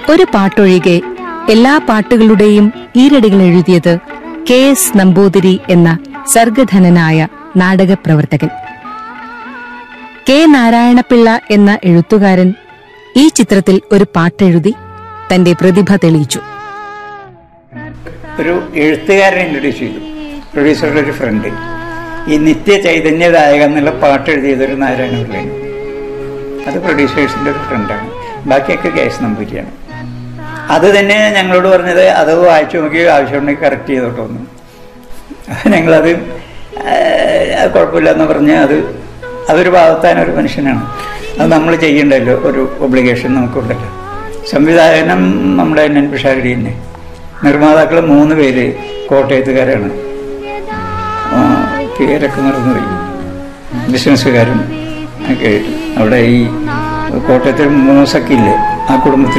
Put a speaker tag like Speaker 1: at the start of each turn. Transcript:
Speaker 1: ഒരു പാട്ടൊഴികെ എല്ലാ പാട്ടുകളുടെയും ഈരടികൾ എഴുതിയത് കെ എസ് നമ്പൂതിരി എന്ന സർഗധനനായ നാടകപ്രവർത്തകൻ കെ നാരായണപിള്ള എന്ന എഴുത്തുകാരൻ ഈ ചിത്രത്തിൽ ഒരു പാട്ടെഴുതി തന്റെ പ്രതിഭ തെളിയിച്ചു
Speaker 2: ഒരു എഴുത്തുകാരനെ ഇൻട്രൊഡ്യൂസ് ചെയ്തു പ്രൊഡ്യൂസറുടെ ഒരു ഫ്രണ്ട് ഈ നിത്യ ചൈതന്യദായക എന്നുള്ള പാട്ട് എഴുതിയതൊരു നാരായണ പിള്ളയാണ് അത് പ്രൊഡ്യൂസേഴ്സിൻ്റെ ഒരു ഫ്രണ്ടാണ് ബാക്കിയൊക്കെ കേസ് നമ്പൂരിയാണ് അത് തന്നെ ഞങ്ങളോട് പറഞ്ഞത് അത് വായിച്ചു നോക്കി ആവശ്യമുണ്ടെങ്കിൽ കറക്റ്റ് ചെയ്തോട്ടോ എന്ന് ഞങ്ങളത് ആ, കുഴപ്പമില്ല എന്ന് പറഞ്ഞ് അത് അതൊരു ഭാഗത്താൻ ഒരു മനുഷ്യനാണ് അത് നമ്മൾ ചെയ്യണ്ടല്ലോ ഒരു ഒബ്ലിഗേഷൻ നമുക്കുണ്ടല്ലോ സംവിധായകനം നമ്മുടെ എൻ എൻ പിഷാരടി തന്നെ നിർമ്മാതാക്കൾ മൂന്ന് പേര് കോട്ടയത്തുകാരാണ് ആ, പേരൊക്കെ മറന്നുപോയി ബിസിനസ്സുകാരും ഒക്കെ ആയിട്ട് അവിടെ ഈ കോട്ടയത്തിൽ മൂസക്കില്ലേ ആ കുടുംബത്തിൽ